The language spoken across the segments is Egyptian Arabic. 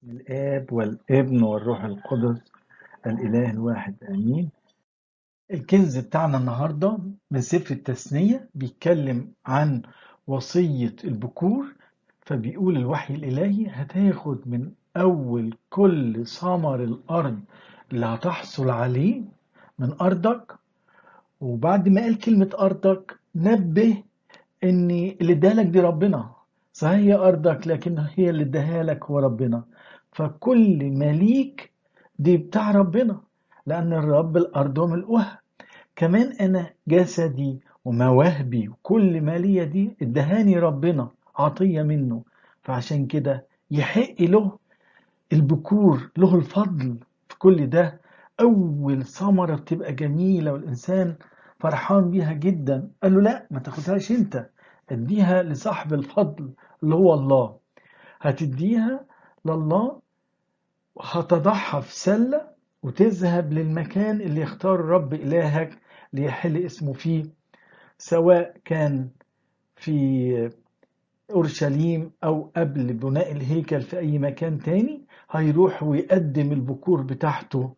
الآب والابن والروح القدس الإله الواحد آمين الكنز بتاعنا النهاردة من سفر التثنية بيتكلم عن وصية البكور فبيقول الوحي الإلهي هتاخد من أول كل ثمر الأرض اللي هتحصل عليه من أرضك وبعد ما قال كلمة أرضك نبه إن اللي ادالك دي ربنا صحيح هي أرضك لكن هي اللي اداها لك هو ربنا فكل مليك دي بتاع ربنا لأن الرب الأرض وملؤها كمان أنا جسدي ومواهبي وكل مالية دي ادهاني ربنا عطية منه فعشان كده يحق له البكور له الفضل في كل ده أول ثمرة بتبقى جميلة والإنسان فرحان بيها جدا قال له لا ما تاخدهاش انت اديها لصاحب الفضل اللي هو الله هتديها لله هتضعها في سلة وتذهب للمكان اللي يختار الرب إلهك ليحل اسمه فيه سواء كان في أورشليم أو قبل بناء الهيكل في أي مكان تاني هيروح ويقدم البكور بتاعته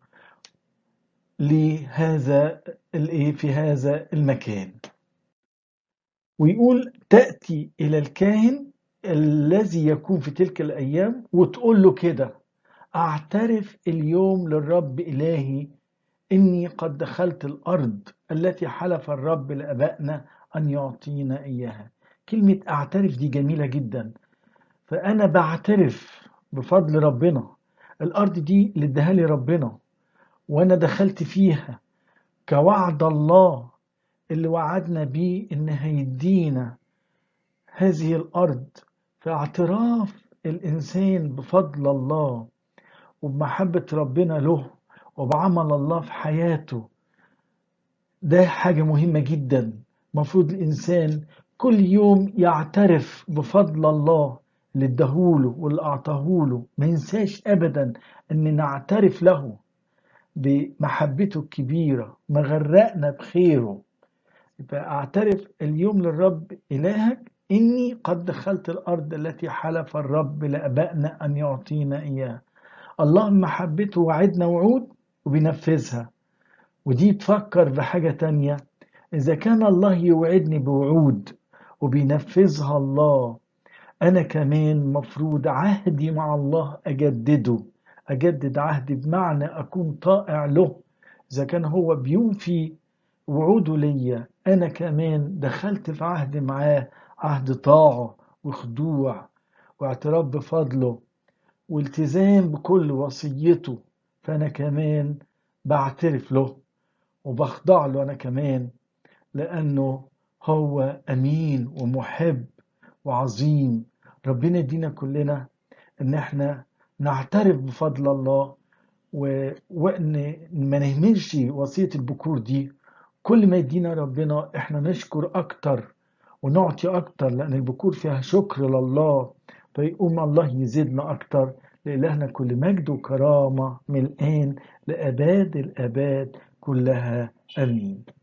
لهذا الايه في هذا المكان ويقول تأتي إلى الكاهن الذي يكون في تلك الأيام وتقول له كده أعترف اليوم للرب إلهي إني قد دخلت الأرض التي حلف الرب لأبائنا أن يعطينا إياها كلمة أعترف دي جميلة جدا فأنا بعترف بفضل ربنا الأرض دي اللي اداها لي ربنا وأنا دخلت فيها كوعد الله اللي وعدنا بيه إن هيدينا هذه الأرض فاعتراف الإنسان بفضل الله وبمحبة ربنا له وبعمل الله في حياته ده حاجة مهمة جدا مفروض الإنسان كل يوم يعترف بفضل الله اللي اداهوله واللي أعطاهوله ما ينساش أبدا أن نعترف له بمحبته الكبيرة مغرقنا بخيره يبقى أعترف اليوم للرب إلهك إني قد دخلت الأرض التي حلف الرب لأبائنا أن يعطينا إياها الله محبته وعدنا وعود وبينفذها ودي تفكر بحاجة تانية إذا كان الله يوعدني بوعود وبينفذها الله أنا كمان مفروض عهدي مع الله أجدده أجدد عهدي بمعنى أكون طائع له إذا كان هو بيوفي وعوده ليا أنا كمان دخلت في عهد معاه عهد طاعة وخضوع واعتراف بفضله والتزام بكل وصيته فأنا كمان بعترف له وبخضع له أنا كمان لأنه هو أمين ومحب وعظيم ربنا يدينا كلنا إن احنا نعترف بفضل الله وإن ما نهملش وصية البكور دي كل ما يدينا ربنا احنا نشكر أكتر ونعطي أكتر لأن البكور فيها شكر لله فيقوم الله يزيدنا أكتر لإلهنا كل مجد وكرامة من الآن لأباد الآباد كلها آمين